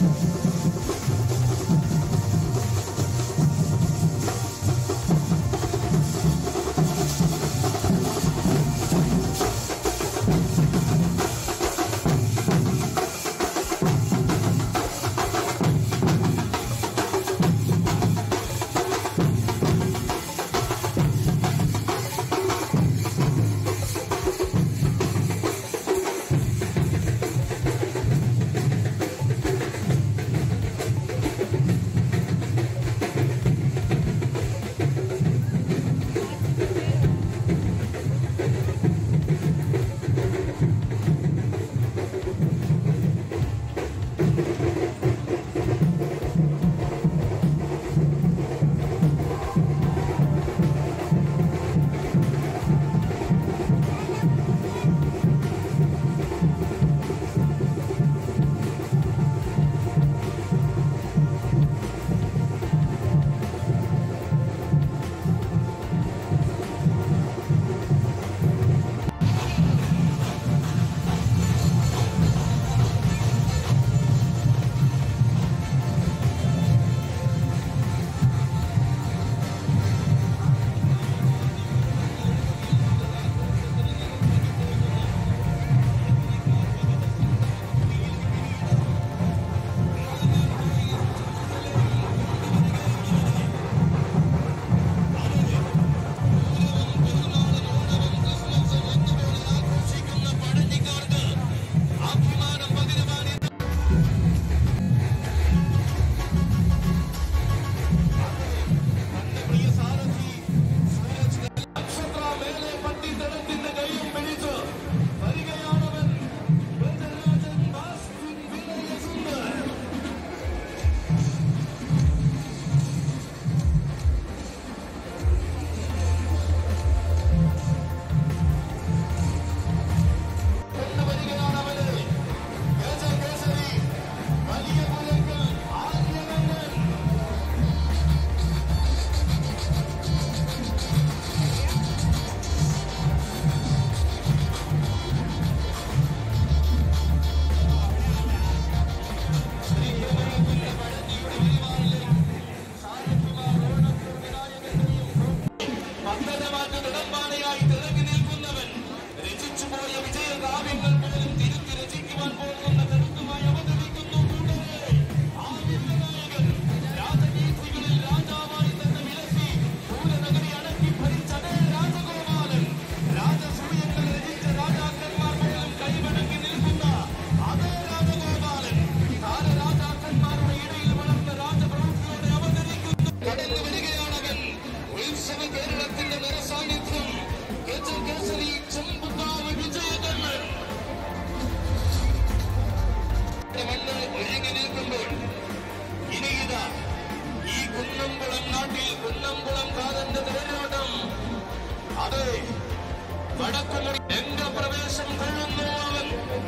വടക്കുമുറി രംഗപ്രവേശം കൊള്ളുന്നു അവൻ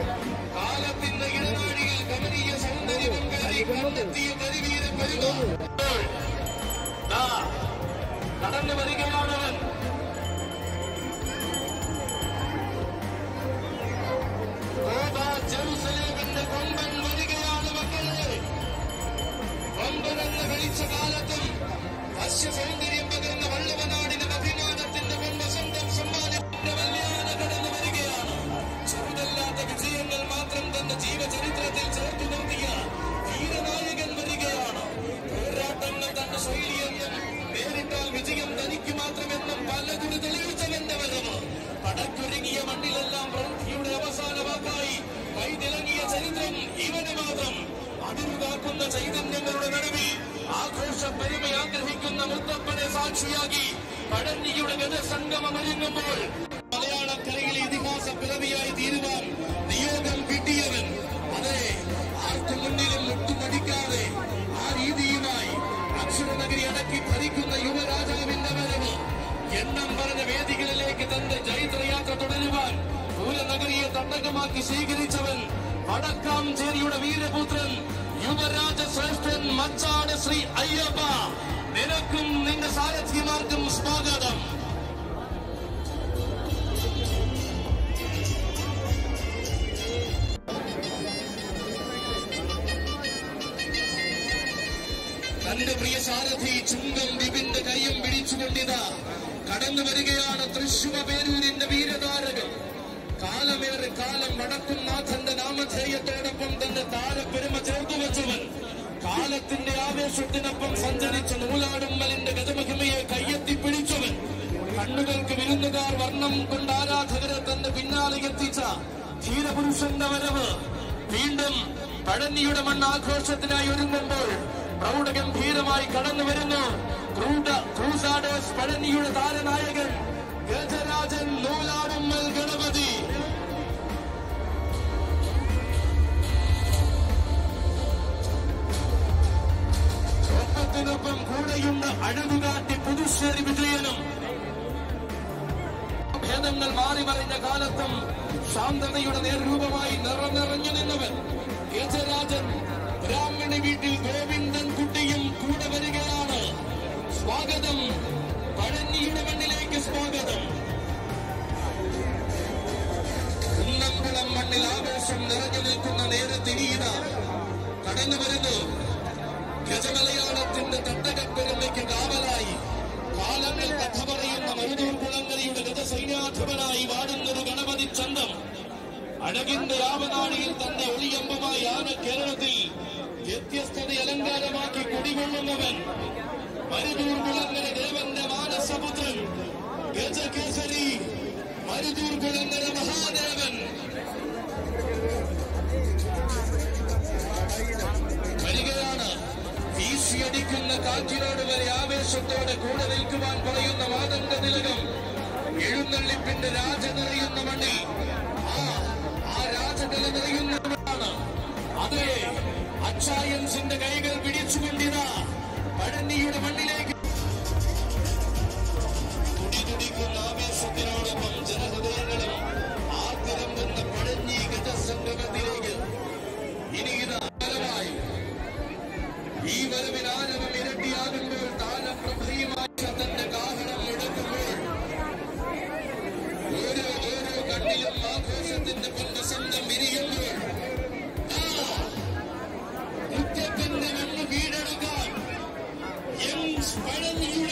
കാലത്തിന്റെ ഇടനാഴിയിൽ കമനീയ സൗന്ദര്യം കയറി കണ്ടെത്തിയ കരിവീര പെരുമ ദാ, കടന്നു വരികയാണവൻ ഓതാ ജെറുസലേമിന്റെ കൊമ്പൻ വരികയാണ് മക്കളെ കൊമ്പനെന്ന് വിളിച്ച കാലത്തും വശ്യ സൗന്ദര്യം പകർന്ന വള്ളുവനാടിന് അഭിമാനത്തിന്റെ പൊൻവസന്തം സമ്മാനത്തിന്റെ വല്യാന കടന്നു വരികയാണ് ചെറുതല്ലാത്ത വിജയങ്ങൾ മാത്രം തന്റെ ജീവചരിത്രത്തിൽ ചേർത്തു നിർത്തിയ വീരനായകൻ വരികയാണ് പോരാട്ടങ്ങൾ തന്റെ ശൈലിയെന്നും നേരിട്ടാൽ വിജയം തനിക്ക് മാത്രമെന്നും പലതിന് തെളിയിച്ചവന്റെ വരവ് പടക്കൊരുങ്ങിയ മണ്ണിലെല്ലാം പ്രവൃത്തിയുടെ അവസാന വാക്കായി കൈതിളങ്ങിയ ചരിത്രം ഇവന് മാത്രം അതിരുകാക്കുന്ന ചൈതന്യങ്ങളുടെ നടുവിൽ ആഘോഷ പെരുമ ആഗ്രഹിക്കുന്ന മുത്തപ്പനെ സാക്ഷിയാക്കി പഴഞ്ഞിയുടെ ഗതസംഗമം ഒരുങ്ങുമ്പോൾ മലയാളക്കരയിലെ ഇതിഹാസ പിറവിയായി തീരുവാൻ നിയോഗം കിട്ടിയവൻ അതെ ആർക്കു മുന്നിലും മുട്ടുമടിക്കാതെ ആ രീതിയുമായി അക്ഷരനഗരി അടക്കി ഭരിക്കുന്ന യുവരാജാവിന്റെ വരവ് എണ്ണം പറഞ്ഞ വേദികളിലേക്ക് തന്റെ ചൈത്രയാത്ര തുടരുവാൻ പൂരനഗരിയെ തട്ടകമാക്കി സ്വീകരിച്ചവൻ വടക്കാംചേരിയുടെ വീരപുത്രൻ യുവരാജ ശ്രേഷ്ഠൻ മച്ചാട് ശ്രീ അയ്യപ്പ നിനക്കും നിന്റെ സാരഥിമാർക്കും സ്വാഗതം തന്റെ പ്രിയ സാരഥി ചുങ്കം വിപിന്റെ കയ്യും പിടിച്ചുകൊണ്ടിതാ കടന്നു വരികയാണ് തൃശൂർ പേരൂരിന്റെ വീരതാരകൻ കാലമേറെ കാലം വടക്കും നാഥന്റെ നാമധേയത്തോടൊപ്പം തന്റെ താരപ്പെരുമ ചേർത്തു വെച്ചവൻ കാലത്തിന്റെ ആവേശത്തിനൊപ്പം സഞ്ചരിച്ച നൂലാടുമ്മലിന്റെ ഗതമഹിമയെ കയ്യെത്തി പിടിച്ചവൻ കണ്ണുകൾക്ക് വിരുന്നുകാർ വർണ്ണം കൊണ്ട് ആരാധകരെ തന്റെ പിന്നാലെ എത്തിച്ച ധീരപുരുഷന്റെ വരവ് വീണ്ടും പഴനിയുടെ മണ്ണ് ആഘോഷത്തിനായി ഒരുങ്ങുമ്പോൾ പ്രൗഢഗംഭീരമായി കടന്നു വരുന്നു ക്രൂഡ ക്രൂസാഡേഴ്സ് പഴനിയുടെ താരനായകൻ ഗജരാജൻ നൂലാടുമ്മൽ ഗണപതി ഒപ്പത്തിനൊപ്പം കൂടെയുണ്ട് അഴകുകാട്ടി പുതുശ്ശേരി വിജയനും ഭേദങ്ങൾ മാറി മറിഞ്ഞ കാലത്തും ശാന്തതയുടെ നേർരൂപമായി നിറനിറഞ്ഞു നിന്നവൻ ഗജരാജൻ ബ്രാഹ്മണി വീട്ടിൽ ഗോവിന്ദൻ കുട്ടിയും കൂടെ വരികയാണ് സ്വാഗതം പഴനിയുടെ മണ്ണിലേക്ക് സ്വാഗതം കുന്നംകുളം മണ്ണിൽ ആവേശം നിറഞ്ഞു നിൽക്കുന്ന നേരത്തിനീത കടന്നു വരുന്നു ഗജമലയാളത്തിന്റെ തട്ടകപ്പെരുമയ്ക്ക് കാവലായി കാലങ്ങൾ കഥ പറയുന്ന മരുതൂർ കുളങ്ങരയുടെ ഗജസൈന്യാധിപനായി വാടുന്നൊരു ഗണപതി ചന്തം അഴകിന്റെ ആവനാടിയിൽ തന്റെ ഒളിയമ്പമായി ആന കേരളത്തിൽ വ്യത്യസ്തത അലങ്കാരമാക്കി കുടികൊള്ളുന്നവൻ മരുതൂർ കുളങ്ങര ദേവന്റെ മാനസപുത്രൻ ഗജകേസരി മരുതൂർ കുളങ്ങര മഹാദേവൻ വരികയാണ് വീശിയടിക്കുന്ന കാറ്റിനോട് വരെ ആവേശത്തോടെ കൂടെ നിൽക്കുവാൻ പറയുന്ന വാദന്റെ നിലകം എഴുന്നള്ളിപ്പിന്റെ രാജ നിറയുന്ന മണ്ണിൽ ആ ആ രാജനില നിറയുന്നവരാണ് അതെ അച്ചായൻസിന്റെ കൈകൾ പിടിച്ചുകൊണ്ടിതാ പഴനിയുടെ മണ്ണിലേക്ക് തുടിതുടിക്കുന്ന ആവേശത്തിനോടൊപ്പം ജനഹൃദയങ്ങളും ആർത്തിരമ്പുന്ന പഴഞ്ഞി ഗജസംഗമത്തിലേക്ക് ഇനി ഇത് ഫലമായി ഈ വരവിൽ ആരവം ഇരട്ടിയാകുമ്പോൾ താലപ്രഭയുമായി തന്റെ കാഹളം മുടക്കുമ്പോൾ ഓരോ ഓരോ കണ്ണിലും ആഘോഷത്തിന്റെ പൊൻവസന്തം വിരിയുമ്പോൾ ആ മുറ്റത്തിന്റെ മണ്ണ് വീടെടുക്കാൻ എം പഴഞ്ഞു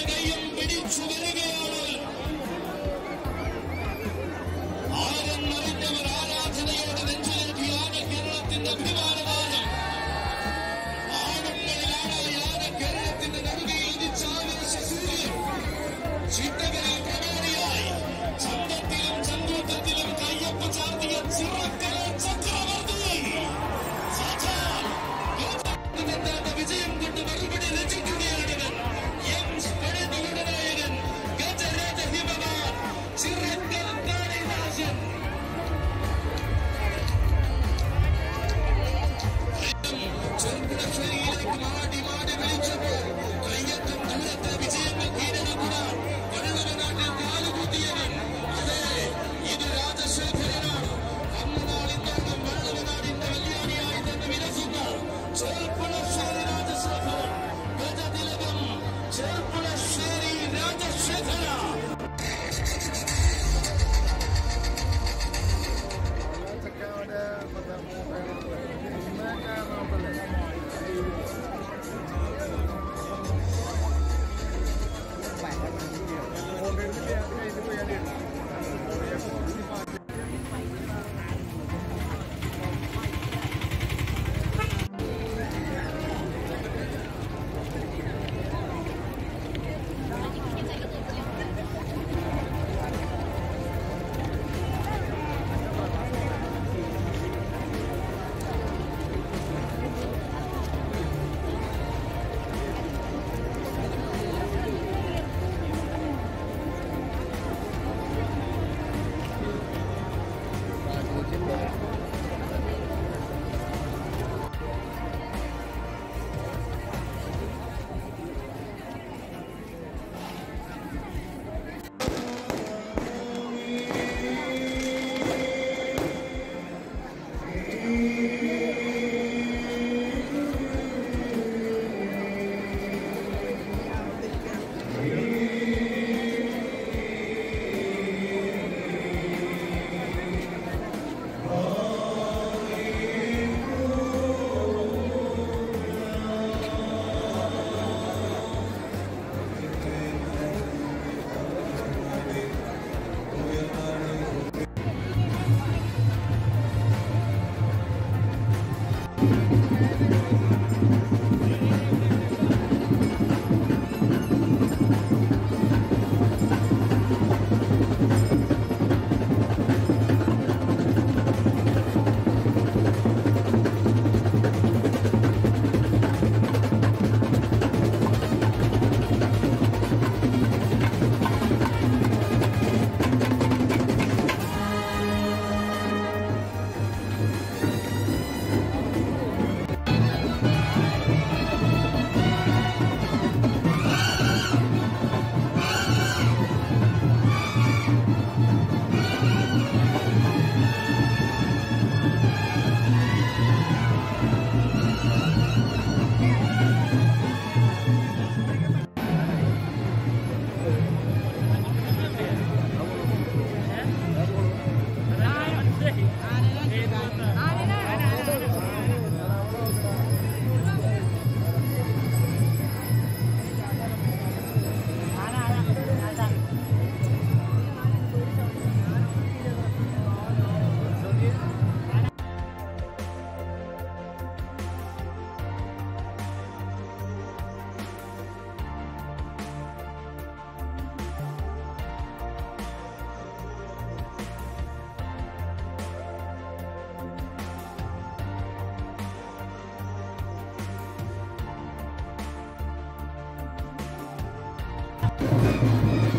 ആ